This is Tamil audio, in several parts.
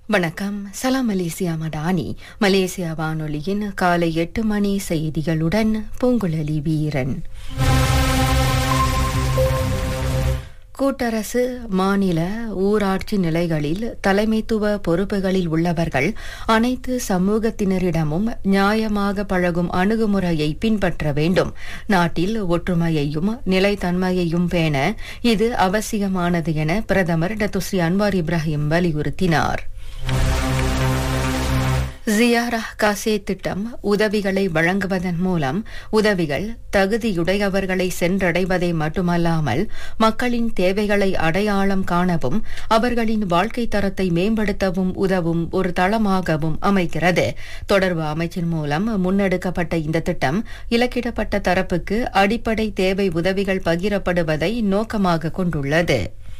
வணக்கம் சலாம் மலேசியா மடானி மலேசியா வானொலியின் காலை எட்டு மணி செய்திகளுடன் பூங்குழலி வீரன் கூட்டரசு மாநில ஊராட்சி நிலைகளில் தலைமைத்துவ பொறுப்புகளில் உள்ளவர்கள் அனைத்து சமூகத்தினரிடமும் நியாயமாக பழகும் அணுகுமுறையை பின்பற்ற வேண்டும் நாட்டில் ஒற்றுமையையும் நிலைத்தன்மையையும் பேண இது அவசியமானது என பிரதமர் டத்துஸ்ரீ அன்வார் இப்ராஹிம் வலியுறுத்தினார் ஜியாரா காசே திட்டம் உதவிகளை வழங்குவதன் மூலம் உதவிகள் தகுதியுடையவர்களை சென்றடைவதை மட்டுமல்லாமல் மக்களின் தேவைகளை அடையாளம் காணவும் அவர்களின் வாழ்க்கை தரத்தை மேம்படுத்தவும் உதவும் ஒரு தளமாகவும் அமைக்கிறது தொடர்பு அமைச்சின் மூலம் முன்னெடுக்கப்பட்ட இந்த திட்டம் இலக்கிடப்பட்ட தரப்புக்கு அடிப்படை தேவை உதவிகள் பகிரப்படுவதை நோக்கமாக கொண்டுள்ளது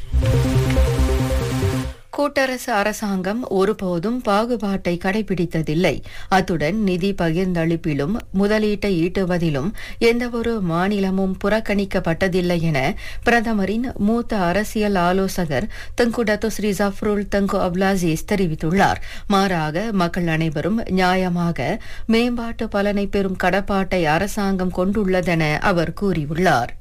கூட்டரசு அரசாங்கம் ஒருபோதும் பாகுபாட்டை கடைபிடித்ததில்லை அத்துடன் நிதி பகிர்ந்தளிப்பிலும் முதலீட்டை ஈட்டுவதிலும் எந்தவொரு மாநிலமும் புறக்கணிக்கப்பட்டதில்லை என பிரதமரின் மூத்த அரசியல் ஆலோசகர் தங்கு டத்து ஸ்ரீ ஜஃப்ருல் தங்கு அப்லாசிஸ் தெரிவித்துள்ளார் மாறாக மக்கள் அனைவரும் நியாயமாக மேம்பாட்டு பலனை பெறும் கடப்பாட்டை அரசாங்கம் கொண்டுள்ளதென அவர் கூறியுள்ளார்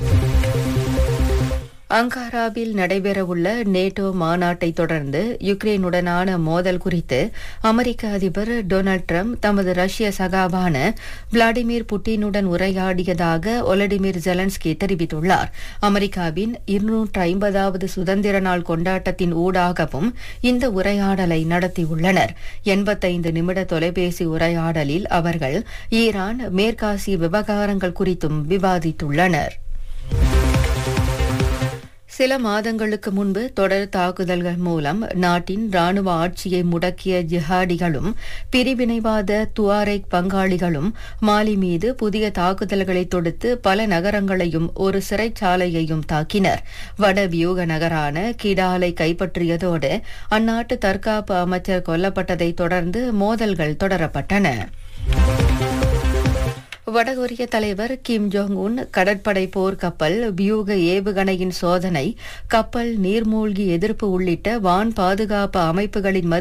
அங்காராவில் நடைபெறவுள்ள நேட்டோ மாநாட்டை தொடர்ந்து யுக்ரைனுடனான மோதல் குறித்து அமெரிக்க அதிபர் டொனால்டு டிரம்ப் தமது ரஷ்ய சகாவான விளாடிமிர் புட்டினுடன் உரையாடியதாக ஒலடிமிர் ஜெலன்ஸ்கி தெரிவித்துள்ளார் அமெரிக்காவின் இருநூற்று ஐம்பதாவது சுதந்திர நாள் கொண்டாட்டத்தின் ஊடாகவும் இந்த உரையாடலை நடத்தியுள்ளனர் எண்பத்தைந்து நிமிட தொலைபேசி உரையாடலில் அவர்கள் ஈரான் மேற்காசிய விவகாரங்கள் குறித்தும் விவாதித்துள்ளனர் சில மாதங்களுக்கு முன்பு தொடர் தாக்குதல்கள் மூலம் நாட்டின் ராணுவ ஆட்சியை முடக்கிய ஜிஹாடிகளும் பிரிவினைவாத துவாரெக் பங்காளிகளும் மாலி மீது புதிய தாக்குதல்களை தொடுத்து பல நகரங்களையும் ஒரு சிறைச்சாலையையும் தாக்கினர் வட வியூக நகரான கிடாலை கைப்பற்றியதோடு அந்நாட்டு தற்காப்பு அமைச்சர் கொல்லப்பட்டதை தொடர்ந்து மோதல்கள் தொடரப்பட்டன வடகொரிய தலைவர் கிம் ஜோங் உன் கடற்படை போர் கப்பல் வியூக ஏவுகணையின் சோதனை கப்பல் நீர்மூழ்கி எதிர்ப்பு உள்ளிட்ட வான் பாதுகாப்பு அமைப்புகளின்